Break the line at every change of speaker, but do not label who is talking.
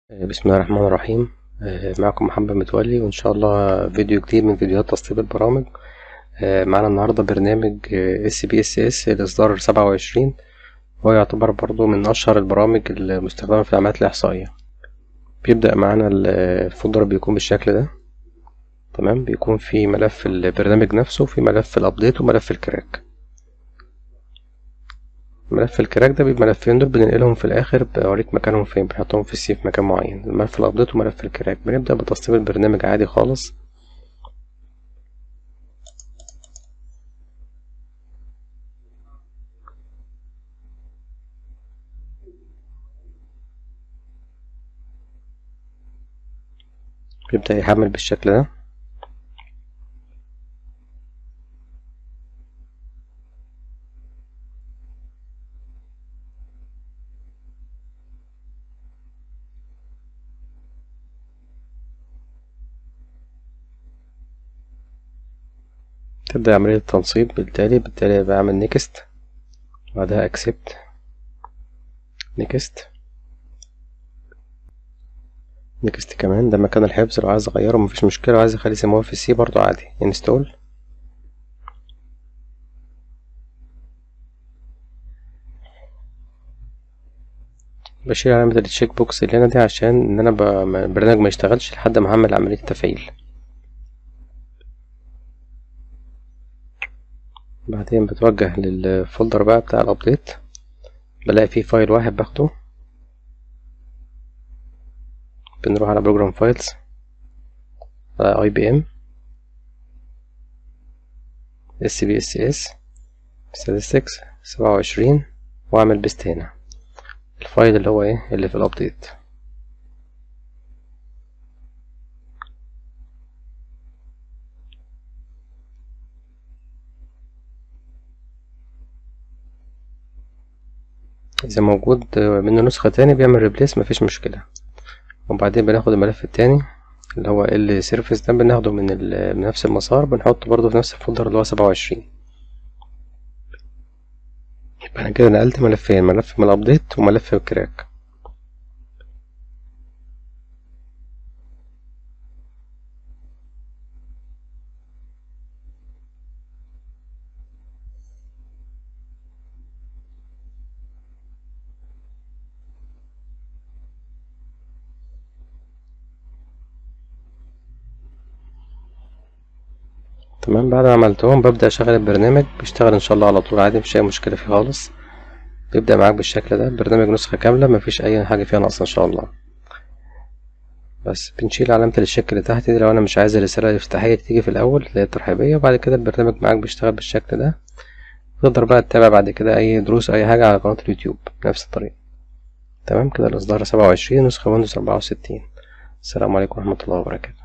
بسم الله الرحمن الرحيم معكم محمد متولي وإن شاء الله فيديو جديد من فيديوهات تسطيب البرامج معنا النهاردة برنامج SPSS الإصدار سبعة وعشرين وهو يعتبر برضو من أشهر البرامج المستخدمة في العمليات الإحصائية بيبدأ معانا الفولدر بيكون بالشكل ده تمام بيكون في ملف البرنامج نفسه وفي ملف الأبديت وملف الكراك ملف الكراك ده بيبقى ملفين دول بننقلهم في الاخر بوريك مكانهم فين بنحطهم في السي في مكان معين الملف الابديت وملف الكراك بنبدا بتسطيب البرنامج عادي خالص بيبدا يحمل بالشكل ده تبدأ عملية التنصيب بالتالي بالتالي بعمل نيكست بعدها اكسبت نيكست نيكست كمان ده مكان الحفظ لو عايز اغيره مفيش مشكلة عايز اخلي سموه في السي برضو عادي انستول بشيل علامة التشيك بوكس اللي هنا دي عشان ان انا البرنامج ما يشتغلش لحد ما اعمل عملية التفعيل بعدين بتوجه للفولدر بقى بتاع الابديت بلاقي فيه فايل واحد باخده بنروح على بروجرام فايلز على اي بي ام اس بي اس اس statistics سبعة وعشرين واعمل بيست هنا الفايل اللي هو ايه اللي في الابديت إذا موجود منه نسخة تاني بيعمل ريبليس مفيش مشكلة وبعدين بناخد الملف التاني اللي هو ال سيرفيس ده بناخده من, من نفس المسار بنحطه برضه في نفس الفولدر اللي هو سبعة وعشرين يبقى أنا كده نقلت ملفين ملف من الأبديت وملف الكراك تمام بعد ما عملتهم ببدأ أشغل البرنامج بيشتغل إن شاء الله على طول عادي مفيش أي مشكلة فيه خالص بيبدأ معاك بالشكل ده البرنامج نسخة كاملة مفيش أي حاجة فيها ناقصة إن شاء الله بس بنشيل علامة الشيك اللي تحت دي لو أنا مش عايز الرسالة الافتتاحية تيجي في الأول اللي هي الترحيبية وبعد كده البرنامج معاك بيشتغل بالشكل ده تقدر بقى تتابع بعد كده أي دروس أي حاجة على قناة اليوتيوب بنفس الطريقة تمام كده الإصدار سبعة وعشرين نسخة ويندوز أربعة وستين السلام عليكم ورحمة الله وبركاته